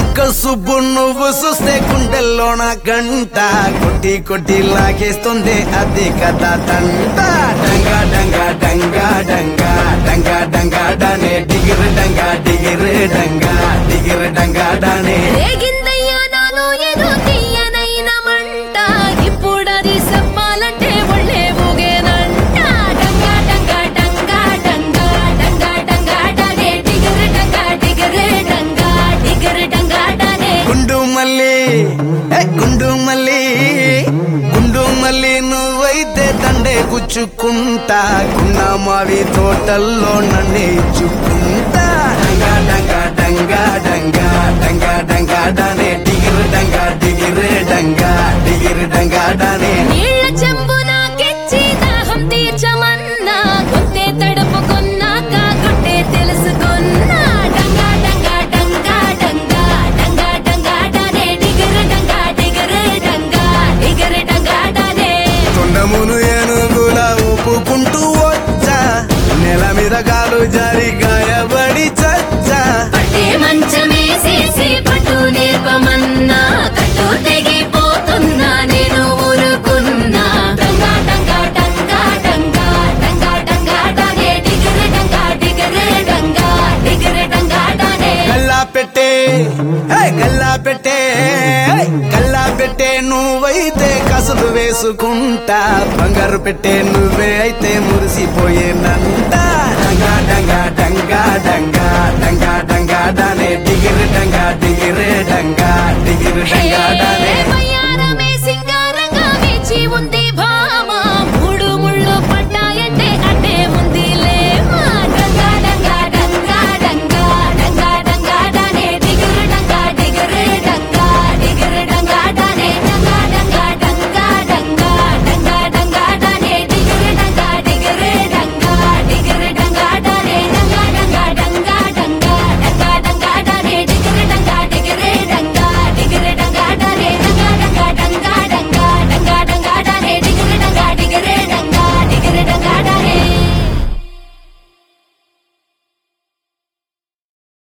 చుక్క సుబ్బు నువ్వు చూస్తే గుండెల్లోన గంట కొట్టి కొట్టి లాగేస్తుంది అది కదా తంట డంగా డంగా డంగా డంగా డంగా డంగా డానే డిగిరి డంగా డిగిరి డంగా డిగిరి డంగా డానే రేగిందయ్యా నాలో ఏదో తీయనైన మంట ఇప్పుడది చెప్పాలంటే ఒళ్ళే ఊగేనంట డంగా డంగా డంగా డంగా డంగా డంగా డనే డిగర్ డంగా డిగర్ డంగా డిగర్ డంగా డనే గుండు మల్లి ఏ గుండు మల్లి గుండు మల్లి నువ్వైతే దండే గుచ్చుకుంటా గున్న మావి తోటల్లో నన్నే ఇచ్చుకుంటా డంగా డంగా డంగా డంగా డంగా డంగా డానే డిగిరి డంగా డిగిరి డంగా డిగిరి డంగా డానే నీళ్ళ చెంబు నాకెచ్చి దాహం తీర్చమన్నా గుట్టే తడుపుకున్నాక గుట్టే తెలుసుకున్నా డంగా డంగా డంగా డంగా డంగా డంగా డనే డిగర్ డంగా డిగర్ డంగా డిగర్ డంగా డనే తొండమును ఏనుగుల ఊపుకుంటూ వచ్చా నెల మీద కాలు జారి గాయబడి చచ్చా పట్టే మంచమేసేసి పట్టు నేర్పమన్నా కట్టు తెగిపోతున్నా నేను ఊరుకున్నా డంగా డంగా డంగా డంగా డంగా డంగా డనే డిగర్ డంగా డిగర్ డంగా డిగర్ డంగా డనే గల్లా పెట్టే హే, గల్లా పెట్టే హే, గల్లా పెట్టే నువ్వైతే కసులు వేసుకుంటా బంగారు పెట్టే నువ్వే అయితే మురిసిపోయేనంట డంగా డంగా డంగా డంగా డంగా డంగా డానే డిగిరి డంగా డిగిరి డంగా డిగిరి డంగా డా